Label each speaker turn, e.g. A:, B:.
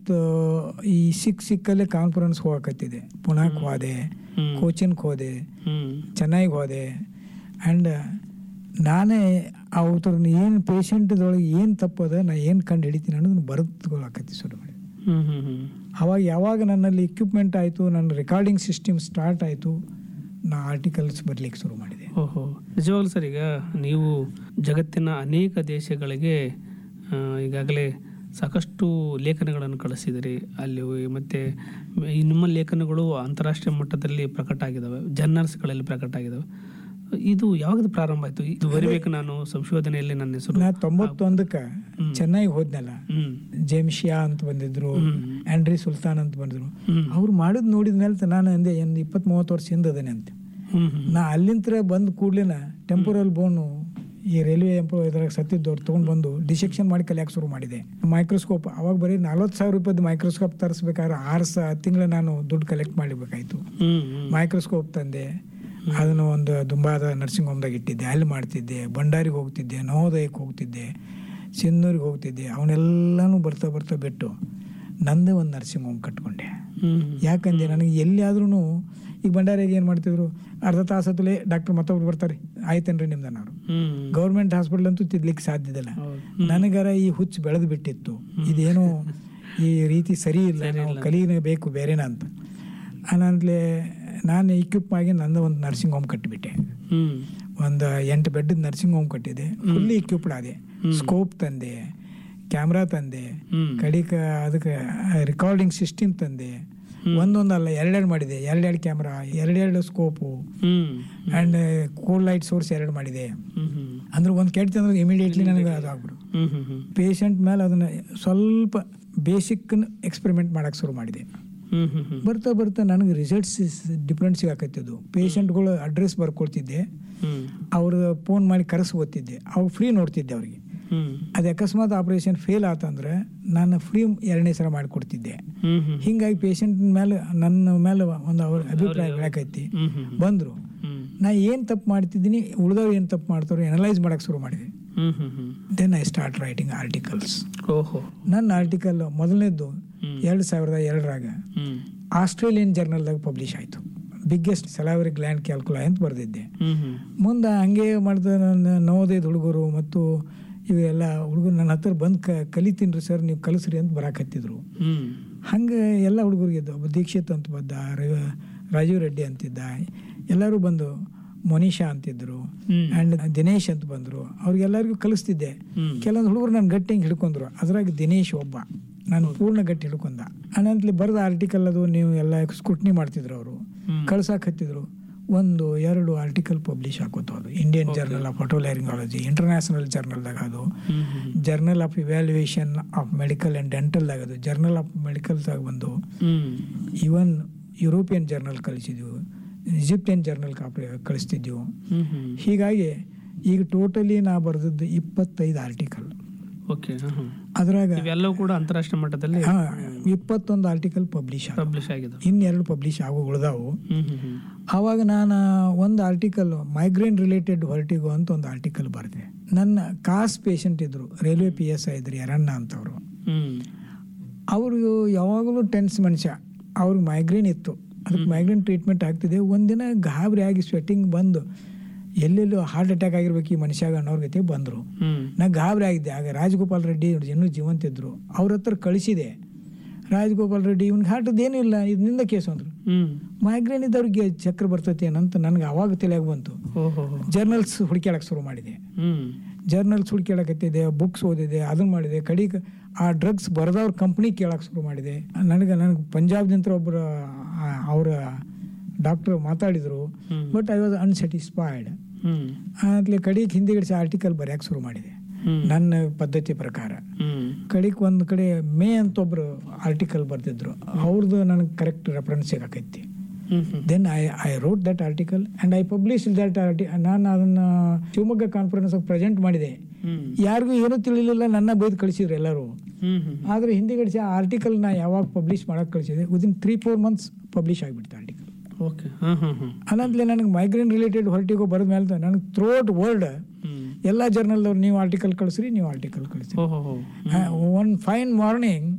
A: ಈ ಸಿಕ್ ಸಿಕ್ಕಲ್ಲೇ ಕಾನ್ಫರೆನ್ಸ್ ಹೋಗಕತ್ತಿದೆ ಪುಣಾಕ್ ಹೋದೆ
B: ಹ್ಮ್.
A: ಕೋಚಿನ್ಗೆ ಹೋದೆ
B: ಹ್ಮ್
A: ಚೆನ್ನೈಗೆ ಹೋದೆ ಆ್ಯಂಡ್ ನಾನೇ ಅವ್ರನ್ನ ಏನು ಪೇಷಂಟ್ದೊಳಗೆ ಏನು ತಪ್ಪದ ನಾ ಏನು ಕಂಡು ಹಿಡಿತೀನಿ ಅನ್ನೋದನ್ನ ಬರೆದುಕೊಳ್ಳಕತ್ತಿ ಶುರು ಮಾಡಿ
B: ಹ್ಮ್ ಹ್ಮ್ ಹ್ಮ್
A: ಅವಾಗ ಯಾವಾಗ ನನ್ನಲ್ಲಿ ಇಕ್ವಿಪ್ಮೆಂಟ್ ಆಯಿತು ನನ್ನ ರೆಕಾರ್ಡಿಂಗ್ ಸಿಸ್ಟಮ್ ಸ್ಟಾರ್ಟ್ ಆಯಿತು ನಾ ಆರ್ಟಿಕಲ್ಸ್ ಬರಲಿಕ್ಕೆ ಶುರು ಮಾಡಿದೆ
B: ಓಹೋ ನಿಜವಾಗ್ಲೂ ಸರ್ ಈಗ ನೀವು ಜಗತ್ತಿನ ಅನೇಕ ದೇಶಗಳಿಗೆ ಆ, ಈಗಾಗಲೇ ಸಾಕಷ್ಟು ಲೇಖನಗಳನ್ನು ಕಳಿಸಿದಿರಿ ಅಲ್ಲಿ ಮತ್ತೆ ಈ ನಿಮ್ಮ ಲೇಖನಗಳು ಅಂತಾರಾಷ್ಟ್ರೀಯ ಮಟ್ಟದಲ್ಲಿ ಪ್ರಕಟ ಆಗಿದ್ದಾವೆ ಜರ್ನಲ್ಸ್ಗಳಲ್ಲಿ ಪ್ರಕಟ ಆಗಿದ್ದಾವೆ ಇದು ಯಾವಾಗ ಪ್ರಾರಂಭ ಆಯಿತು ಇದು ಬರಿಬೇಕು ನಾನು ಸಂಶೋಧನೆಯಲ್ಲಿ ನನ್ನ ಹೆಸರು
A: ನಾ ತೊಂಬತ್ತೊಂದಕ್ಕೆ
B: ಹ್ಮ್.
A: ಚೆನ್ನೈಗೆ ಹೋದ್ನಲ್ಲ
B: ಹ್ಮ್
A: ಜೇಮ್ಶಿಯಾ ಅಂತ ಬಂದಿದ್ರು
B: ಹ್ಮ್.
A: ಆಂಡ್ರಿ ಸುಲ್ತಾನ್ ಅಂತ ಬಂದಿದ್ರು
B: ಹ್ಮ್
A: ಅವ್ರು ಮಾಡಿದ್ ನೋಡಿದ ಮೇಲೆ ನಾನು ಅಂದೆ ಒಂದು ಇಪ್ಪತ್ತ್ ಮೂವತ್ತು ವರ್ಷ ಹಿಂದದೇನೆ ಅಂತ
B: ಹ್ಮ್ ಹ್ಮ್
A: ನಾ ಅಲ್ಲಿಂದ ಬಂದ ಕೂಡ್ಲಿನ ಟೆಂಪರಲ್ ಬೋನು ಈ ರೈಲ್ವೆ ಎಂಪ್ಲೋ ಇದ್ರಾಗ ಸತ್ತಿದ್ದವ್ರು ತೊಗೊಂಡು ಬಂದು ಡಿಸೆಕ್ಷನ್ ಮಾಡಿ ಕಲಿಯಕ್ಕೆ ಶುರು ಮಾಡಿದೆ ಮೈಕ್ರೋಸ್ಕೋಪ್ ಅವಾಗ ಬರೀ ನಲ್ವತ್ತು ಸಾವಿರ ರೂಪಾಯ್ದು ಮೈಕ್ರೋಸ್ಕೋಪ್ ತರಿಸ್ಬೇಕಾದ್ರೆ ಆರು ಸ ತಿಂಗಳ ನಾನು ದುಡ್ಡು ಕಲೆಕ್ಟ್ ಮಾಡಬೇಕಾಯ್ತು
B: ಹ್ಮ್ ಹ್ಮ್
A: ಮೈಕ್ರೋಸ್ಕೋಪ್ ತಂದೆ ಅದನ್ನು ಒಂದು ದುಂಬಾದ ನರ್ಸಿಂಗ್ ಹೋಮ್ದಾಗ ಇಟ್ಟಿದ್ದೆ ಅಲ್ಲಿ ಮಾಡ್ತಿದ್ದೆ ಭಂಡಾರಿಗೆ ಹೋಗ್ತಿದ್ದೆ ನವೋದಯಕ್ಕೆ ಹೋಗ್ತಿದ್ದೆ ಸಿನ್ನೂರಿಗೆ ಹೋಗ್ತಿದ್ದೆ ಅವನ್ನೆಲ್ಲನೂ ಬರ್ತಾ ಬರ್ತಾ ಬಿಟ್ಟು ನಂದೇ ಒಂದು ನರ್ಸಿಂಗ್ ಹೋಮ್ ಕಟ್ಕೊಂಡೆ
B: ಹ್ಮ್
A: ಯಾಕಂದ್ರೆ ನನಗೆ ಎಲ್ಲಿಯಾದ್ರೂ ಈಗ ಭಂಡಾರಿಗೆ ಏನು ಮಾಡ್ತಿದ್ರು ಅರ್ಧ ತಾಸತ್ತಲೇ ಡಾಕ್ಟರ್ ಮತ್ತೊಬ್ರು ಬರ್ತಾರೆ ಆಯ್ತೇನ್ರಿ ನಿಮ್ದು ನಾನು
B: ಹ್ಮ್
A: ಗೌರ್ಮೆಂಟ್ ಹಾಸ್ಪಿಟಲ್ ಅಂತೂ ತಿದ್ಲಿಕ್ಕೆ ಸಾಧ್ಯದಿಲ್ಲ
B: ಹೌದು.
A: ನನಗರ ಈ ಹುಚ್ಚು ಬೆಳೆದು ಬಿಟ್ಟಿತ್ತು ಇದೇನು ಈ ರೀತಿ ಸರಿ ಇಲ್ಲ ನಾವು ಕಲೀಬೇಕು ಬೇರೆನ ಅಂತ ಅನಂತಲೇ ನಾನು ಇಕ್ವಿಪ್ ಆಗಿ ನಂದು ಒಂದು ನರ್ಸಿಂಗ್ ಹೋಮ್ ಕಟ್ಟಿಬಿಟ್ಟೆ
B: ಹ್ಮ್
A: ಒಂದು ಎಂಟು ಬೆಡ್ ನರ್ಸಿಂಗ್ ಹೋಮ್ ಕಟ್ಟಿದೆ ಫುಲ್ಲಿ ಇಕ್ವಿಪ್ಡ್ ಆದೆ ಸ್ಕೋಪ್ ತಂದೆ ಕ್ಯಾಮ್ರಾ ತಂದೆ
B: ಹ್ಮ್
A: ಕಡಿಕ ಅದಕ್ಕೆ ರೆಕಾರ್ಡಿಂಗ್ ಸಿಸ್ಟಮ್ ತಂದೆ ಒಂದೊಂದಲ್ಲ ಎರಡೆರಡು ಮಾಡಿದೆ ಎರಡೆರಡು ಕ್ಯಾಮ್ರಾ ಎರಡೆರಡು ಸ್ಕೋಪು
B: ಹ್ಮ್
A: ಆ್ಯಂಡ್ ಕೂಲ್ ಲೈಟ್ ಸೋರ್ಸ್ ಎರಡು ಮಾಡಿದೆ
B: ಹ್ಮ್ ಹ್ಮ್
A: ಅಂದ್ರೆ ಒಂದು ಕೆಟ್ಟ ಅಂದ್ರೆ ಇಮಿಡಿಯೇಟ್ಲಿ ನನಗೆ ಅದು ಆಗ್ಬಿಡು
B: ಹ್ಮ್ ಹ್ಮ್ ಹ್ಮ್
A: ಪೇಷಂಟ್ ಮೇಲೆ ಅದನ್ನು ಸ್ವಲ್ಪ ಬೇಸಿಕ್ ಎಕ್ಸ್ಪೆರಿಮೆಂಟ್ ಮಾಡಕ್ಕೆ ಶುರು ಮಾಡಿದೆ
B: ಹ್ಮ್ ಹ್ಮ್ ಹ್ಮ್
A: ಬರ್ತಾ ಬರ್ತಾ ನನಗೆ ರಿಸಲ್ಟ್ಸ್ ಡಿಫ್ರೆಂಟ್ ಸಿಗಾಕತ್ತಿದ್ದು ಪೇಷಂಟ್ಗಳು ಅಡ್ರೆಸ್ ಬರ್ಕೊಳ್ತಿದ್ದೆ
B: ಹ್ಮ್
A: ಅವ್ರು ಫೋನ್ ಮಾಡಿ ಕರೆಸಿ ಓದ್ತಿದ್ದೆ ಅವ್ರು ಫ್ರೀ ನೋಡ್ತಿದ್ದೆ ಅವ್ರಿಗೆ
B: ಹ್ಮ್
A: ಅದು ಅಕಸ್ಮಾತ್ ಆಪರೇಷನ್ ಫೇಲ್ ಆತಂದ್ರೆ ನಾನು ಫ್ರೀ ಎರಡನೇ ಸಲ ಮಾಡಿಕೊಡ್ತಿದ್ದೆ
B: ಹ್ಮ್ ಹ್ಮ್
A: ಹಿಂಗಾಗಿ ಪೇಷಂಟ್ ಮೇಲೆ ನನ್ನ ಮೇಲೆ ಒಂದು ಅವ್ರ ಅಭಿಪ್ರಾಯ ಬೆಳಕೈತಿ
B: ಹ್ಮ್ ಹ್ಮ್
A: ಬಂದರು
B: ಹ್ಮ್
A: ನಾ ಏನು ತಪ್ಪು ಮಾಡ್ತಿದ್ದೀನಿ ಉಳಿದವ್ರು ಏನು ತಪ್ಪು ಮಾಡ್ತಾರೋ ಎನಲೈಸ್ ಮಾಡಕ್ಕೆ ಶುರು ಮಾಡಿದೆ
B: ಹ್ಮ್ ಹ್ಮ್ ಹ್ಮ್
A: then I start writing articles
B: ಓಹೋ
A: ನನ್ನ ಆರ್ಟಿಕಲ್ ಮೊದಲನೇದ್ದು
B: ಹ್ಮ್.
A: ಎರಡು ಸಾವಿರದ ಎರಡರಾಗ
B: ಹ್ಮ್
A: ಆಸ್ಟ್ರೇಲಿಯನ್ ಜರ್ನಲ್ದಾಗ ಪಬ್ಲಿಷ್ ಆಯಿತು ಬಿಗ್ಗೆಸ್ಟ್ ಸೆಲಾವರಿ ಗ್ಲ್ಯಾಂಡ್ ಕ್ಯಾಲ್ಕುಲಾ ಅಂತ ಬರೆದಿದ್ದೆ
B: ಹ್ಮ್ ಹ್ಮ್
A: ಮುಂದೆ ಹಂಗೆ ಮಾಡಿದ ನನ್ನ ನವೋದಯದ ಹುಡುಗರು ಮತ್ತು ಇವೆಲ್ಲ ಹುಡುಗರು ನನ್ನ ಹತ್ರ ಬಂದು ಕ ಕಲಿತೀನಿ ರೀ ಸರ್ ನೀವು ಕಲಿಸ್ರಿ ಅಂತ ಬರಾಕತ್ತಿದ್ರು
B: ಹ್ಮ್
A: ಹಂಗೆ ಎಲ್ಲ ಹುಡುಗರಿಗೆ ಇದ್ದು ಒಬ್ಬ ದೀಕ್ಷಿತ್ ಅಂತ ಬಂದ ರ- ರಾಜೀವ್ ರೆಡ್ಡಿ ಅಂತಿದ್ದ ಎಲ್ಲರೂ ಬಂದು ಮೊನಿಷಾ ಅಂತಿದ್ರು
B: ಹ್ಮ್.
A: ಆ್ಯಂಡ್ ದಿನೇಶ್ ಅಂತ ಬಂದರು ಅವ್ರಿಗೆಲ್ಲರಿಗೂ ಕಲಿಸ್ತಿದ್ದೆ
B: ಹ್ಮ್.
A: ಕೆಲವೊಂದು ಹುಡುಗರು ನಾನು ಗಟ್ಟಿ ಹಿಂಗೆ ಹಿಡ್ಕೊಂಡ್ರು ಅದ್ರಾಗ ದಿನೇಶ್ ಒಬ್ಬ ನಾನು ಪೂರ್ಣ ಗಟ್ಟಿ ಹಿಡ್ಕೊಂಡ ಅನಂತಲಿ ಬರೆದ ಆರ್ಟಿಕಲ್ ಅದು ನೀವು ಎಲ್ಲ ಸ್ಕ್ರೂಟ್ನಿ ಮಾಡ್ತಿದ್ರು ಅವರು
B: ಹ್ಮ್.
A: ಕಳ್ಸಕ್ಕೆ ಹತ್ತಿದ್ರು ಒಂದು ಎರಡು ಆರ್ಟಿಕಲ್ ಪಬ್ಲಿಷ್ ಆಗೋದು ಅದು Indian journal of otolaryngology international ಜರ್ನಲ್ದಾಗ ಅದು
B: ಹ್ಮ್ ಹ್ಮ್
A: journal of evaluation of medical and ಡೆಂಟಲ್ದಾಗ ಅದು ಜರ್ನಲ್ ಆಫ್ ಮೆಡಿಕಲ್ದಾಗ ಬಂದು
B: ಹ್ಮ್
A: ಈವನ್ ಯುರೋಪಿಯನ್ ಜರ್ನಲ್ ಕಳಿಸಿದ್ವು ಈಜಿಪ್ಟಿಯನ್ ಜರ್ನಲ್ ಕಾಪಿ ಕಳಿಸ್ತಿದ್ವು
B: ಹ್ಮ್ ಹ್ಮ್
A: ಹೀಗಾಗಿ ಈಗ ಟೋಟಲಿ ನಾ ಬರೆದದ್ದು ಇಪ್ಪತ್ತೈದು ಆರ್ಟಿಕಲ್
B: ಓಕೆ ಹ್ಮ್ ಹ್ಮ್
A: ಅದ್ರಾಗ
B: ಇವೆಲ್ಲವೂ ಕೂಡ ಅಂತಾರಾಷ್ಟ್ರೀಯ ಮಟ್ಟದಲ್ಲಿ
A: ಹಾ ಇಪ್ಪತ್ತೊಂದು ಆರ್ಟಿಕಲ್ ಪಬ್ಲಿಷ್ ಆಗ
B: ಪಬ್ಲಿಷ್ ಆಗಿದೆ
A: ಇನ್ನೆರಡು ಪಬ್ಲಿಷ್ ಆಗೋ ಉಳ್ದಾವು
B: ಹ್ಮ್ ಹ್ಮ್ ಹ್ಮ್
A: ಆವಾಗ ನಾನು ಒಂದು ಆರ್ಟಿಕಲ್ ಮೈಗ್ರೇನ್ ರಿಲೇಟೆಡ್ ಹೊರಟಿಗೋ ಅಂತ ಒಂದು ಆರ್ಟಿಕಲ್ ಬರೆದೆ ನನ್ನ ಕಾಸ್ ಪೇಷಂಟ್ ಇದ್ರು ರೈಲ್ವೆ ಪಿ ಎಸ್ ಐ ಇದ್ರು ಯರಣ್ಣ ಅಂತವರು
B: ಹ್ಮ್
A: ಅವರು ಯಾವಾಗಲೂ ಟೆನ್ಸ್ ಮನುಷ್ಯ ಅವ್ರಿಗೆ ಮೈಗ್ರೇನ್ ಇತ್ತು ಅದಕ್ಕೆ ಮೈಗ್ರೇನ್ ಟ್ರೀಟ್ಮೆಂಟ್ ಆಗ್ತಿದೆ ಒಂದಿನ ಗಾಬರಿ ಆಗಿ ಸ್ವೆಟ್ಟಿಂಗ್ ಬಂದು ಎಲ್ಲೆಲ್ಲೋ ಹಾರ್ಟ್ ಅಟ್ಯಾಕ್ ಆಗಿರ್ಬೇಕು ಈ ಮನುಷ್ಯಾಗ ಅನ್ನೋರ್ ಗತಿ ಬಂದರು
B: ಹ್ಮ್
A: ನಾ ಗಾಬರಿ ಆಗಿದ್ದೆ ಆಗ ರಾಜಗೋಪಾಲ್ ರೆಡ್ಡಿ ಅವ್ರು ಇನ್ನೂ ಜೀವಂತ ಇದ್ರು ಅವ್ರ ಹತ್ರ ಕಳಿಸಿದೆ ರಾಜಗೋಪಾಲ್ ರೆಡ್ಡಿ ಇವ್ನಿಗೆ ಹಾರ್ಟದ್ದು ಏನೂ ಇಲ್ಲ ಇದರಿಂದ ಕೇಸು ಅಂದರು
B: ಹ್ಮ್
A: ಮೈಗ್ರೇನ್ ಇದ್ದವ್ರಿಗೆ ಚಕ್ರ ಬರ್ತೈತಿ ಏನಂತ ನನಗೆ ಅವಾಗ ತಲೆಯಾಗ ಬಂತು
B: ಓಹೋ
A: ಜರ್ನಲ್ಸ್ ಹುಡುಕ್ಯಾಡಕ್ಕೆ ಶುರು ಮಾಡಿದೆ
B: ಹ್ಮ್
A: ಜರ್ನಲ್ಸ್ ಹುಡುಕ್ಯಾಡಕತ್ತಿದ್ದೆ ಬುಕ್ಸ್ ಓದಿದೆ ಅದನ್ನ ಮಾಡಿದೆ ಕಡಿಗೆ ಆ ಡ್ರಗ್ಸ್ ಬರೆದವ್ರ ಕಂಪ್ನಿ ಕೇಳಕ್ಕೆ ಶುರು ಮಾಡಿದೆ ನನಗೆ ನನಗೆ ಪಂಜಾಬ್ದಿಂದ ಒಬ್ಬರು ಅವರ ಡಾಕ್ಟ್ರು ಮಾತಾಡಿದರು
B: ಹ್ಮ್.
A: ಬಟ್ ಐ ವಾಸ್ ಅನ್ಸ್ಯಾಟಿಸ್ಫೈಡ್
B: ಹ್ಮ್
A: ಅಂತಲೇ ಕಡಿಗೆ ಹಿಂದಿಗಿಡಿಸಿ ಆರ್ಟಿಕಲ್ ಬರೆಯಕ್ಕೆ ಶುರು ಮಾಡಿದೆ
B: ಹ್ಮ್
A: ನನ್ನ ಪದ್ಧತಿ ಪ್ರಕಾರ
B: ಹ್ಮ್
A: ಕಡಿಗೆ ಒಂದು ಕಡೆ ಮೇ ಅಂತ ಒಬ್ರು ಆರ್ಟಿಕಲ್ ಬರ್ತಿದ್ರು ಅವ್ರದ್ದು ನನಗೆ ಕರೆಕ್ಟ್ ರೆಫರೆನ್ಸ್ ಸಿಗಾಕೈತಿ
B: ಹ್ಮ್ ಹ್ಮ್
A: then I I wrote that article and I publish that ಆರ್ಟಿ ನಾನು ಅದನ್ನು ಶಿವಮೊಗ್ಗ ಕಾನ್ಫರೆನ್ಸ್ ಪ್ರಜೆಂಟ್ ಮಾಡಿದೆ
B: ಹ್ಮ್
A: ಯಾರಿಗೂ ಏನೂ ತಿಳಿಲಿಲ್ಲ ನನ್ನ ಬೈದು ಕಳಿಸಿದ್ರು ಎಲ್ಲರೂ
B: ಹ್ಮ್ ಹ್ಮ್
A: ಆದರೆ ಹಿಂದಿಗಡಿಸಿ ಆ ಆರ್ಟಿಕಲ್ ನಾ ಯಾವಾಗ ಪಬ್ಲಿಷ್ ಮಾಡಕ್ಕೆ ಕಳಿಸಿದೆ within three four months publish ಆಗಿಬಿಡ್ತು ಆರ್ಟಿಕಲ್
B: ಓಕೆ ಹ್ಮ್ ಹ್ಮ್ ಹ್ಮ್
A: ಅನಂತಲೇ ನನಗೆ ಮೈಗ್ರೇನ್ ರಿಲೇಟೆಡ್ ಹೊರಟಿಗೋ ಬರೆದ ಮೇಲೆ ನನಗೆ ಥ್ರೋಟ್ ವರ್ಲ್ಡ್
B: ಹ್ಮ್
A: ಎಲ್ಲ ಜರ್ನಲ್ದವ್ರು ನೀವು ಆರ್ಟಿಕಲ್ ಕಳಿಸ್ರಿ ನೀವು ಆರ್ಟಿಕಲ್ ಕಳಿಸ್ರಿ
B: ಓಹೋ ಹೋ
A: ಒನ್ ಫೈನ್ ಮಾರ್ನಿಂಗ್